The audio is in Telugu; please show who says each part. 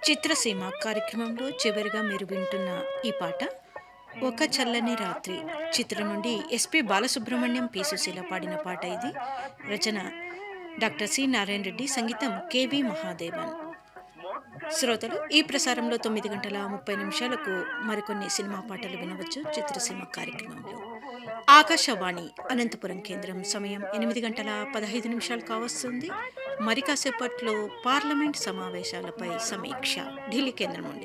Speaker 1: చిత్రసీమ కార్యక్రమంలో చివరిగా మీరు వింటున్న ఈ పాట ఒక చల్లని రాత్రి చిత్రం నుండి ఎస్పి బాలసుబ్రహ్మణ్యం పి సుశీల పాడిన పాట ఇది రచన డాక్టర్ సి నారాయణ రెడ్డి సంగీతం కెవి మహాదేవన్ శ్రోతలు ఈ ప్రసారంలో తొమ్మిది గంటల ముప్పై నిమిషాలకు మరికొన్ని సినిమా పాటలు వినవచ్చు చిత్రసీమ కార్యక్రమంలో ఆకాశవాణి అనంతపురం కేంద్రం సమయం ఎనిమిది గంటల పదహైదు నిమిషాలు కావస్తుంది మరి కాసేపట్లో పార్లమెంట్ సమావేశాలపై సమీక్ష ఢిల్లీ కేంద్రం నుండి